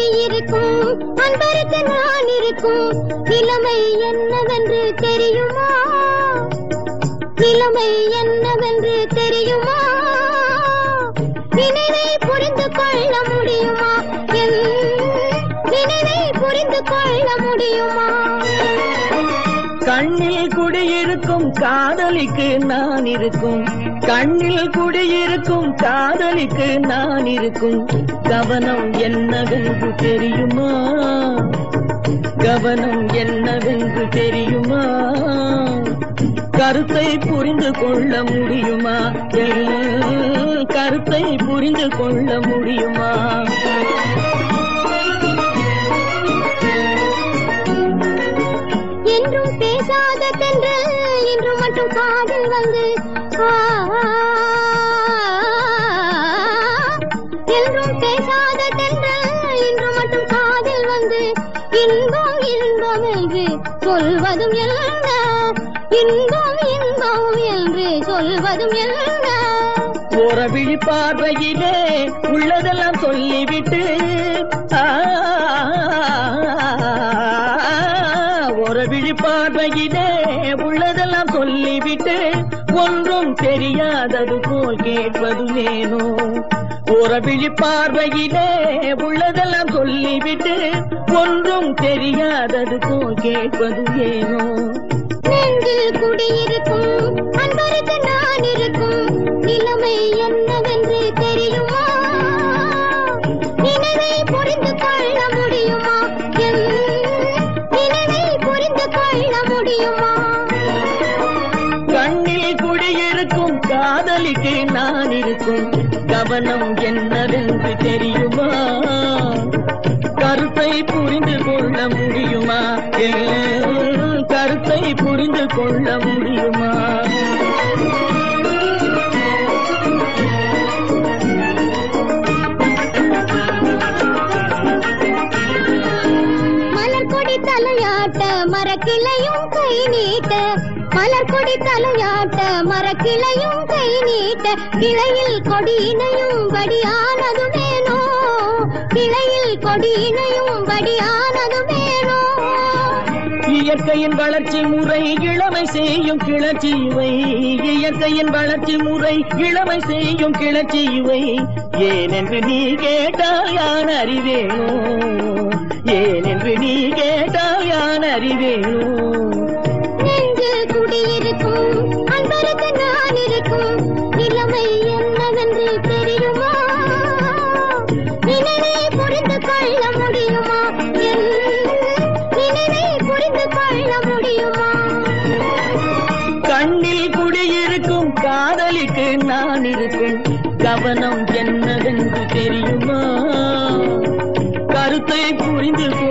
குடியிருக்கும் அன்பருக்கு நான் இருக்கும் நிலைமை என்னவென்று தெரியுமா நிலைமை என்னவென்று தெரியுமா நினைவை புரிந்து கொள்ள முடியுமா என் நினைவை புரிந்து கொள்ள முடியுமா கண்ணில் குடியிருக்கும் காதலிக்கு நான் இருக்கும் கண்ணில் குடியிருக்கும் காதலிக்கு நான் இருக்கும் கவனம் என்னவென்று தெரியுமா கவனம் என்னவென்று தெரியுமா கருத்தை புரிந்து கொள்ள முடியுமா என் கருத்தை புரிந்து கொள்ள முடியுமா என்றும் பேசாத தென்றல் இன்று மட்டும் காதில் வந்து ஆ, என்றும் பேசாத தென்றல் இன்று மட்டும் காதில் வந்து இன்பம் இன்பம் என்று சொல்வதும் என்ன இன்பம் இன்பம் என்று சொல்வதும் என்ன ஓர விழி பார்வையிலே உள்ளதெல்லாம் சொல்லிவிட்டு ஆ, ஒரு விழி பார்வையிலே உள்ளதெல்லாம் சொல்லிவிட்டு ஒன்றும் தெரியாதது போல் கேட்பது ஏனோ ஒரு விழி பார்வையிலே உள்ளதெல்லாம் சொல்லிவிட்டு ஒன்றும் தெரியாதது போல் கேட்பது ஏனோ நெஞ்சில் குடியிருக்கும் அன்பருக்கு நான் இருக்கும் நிலைமை என்னவென்று தெரியுமா நினைவை புரிந்து கொள்ள முடியுமா என் நினைவை புரிந்து கொள்ள முடியுமா கண்ணில் குடியிருக்கும் காதலிக்கு நான் இருக்கும் கவனம் என்னவென்று தெரியுமா கருத்தை புரிந்து கொள்ள முடியுமா என் கருத்தை புரிந்து கொள்ள முடியுமா மலர் கொடி தலையாட்ட மரக்கிளையும் கை நீட்ட மலர் கொடி தலையாட்ட மரக்கிளையும் கை நீட்ட கிளையில் கொடி இணையும் படியானது வேணோ கிளையில் கொடி இணையும் படியானது வேணோ இயற்கையின் வளர்ச்சி முறை இளமை செய்யும் கிளர்ச்சி இவை இயற்கையின் வளர்ச்சி முறை இளமை செய்யும் கிளர்ச்சி இவை ஏனென்று நீ கேட்டால் யான் அறிவேனோ ஏனென்று நீ கேட்டால் யான் அறிவேனோ நெஞ்சில் குடியிருக்கும் அன்பருக்கு நான் இருக்கும் நிலைமை என்னவென்று தெரியுமா நினைவை புரிந்து கொள்ள முடியுமா என் நினைவை புரிந்து கொள்ள முடியுமா கண்ணில் குடியிருக்கும் காதலிக்கு நான் இருக்கும் கவனம் என்னவென்று தெரியுமா கருத்தை புரிந்து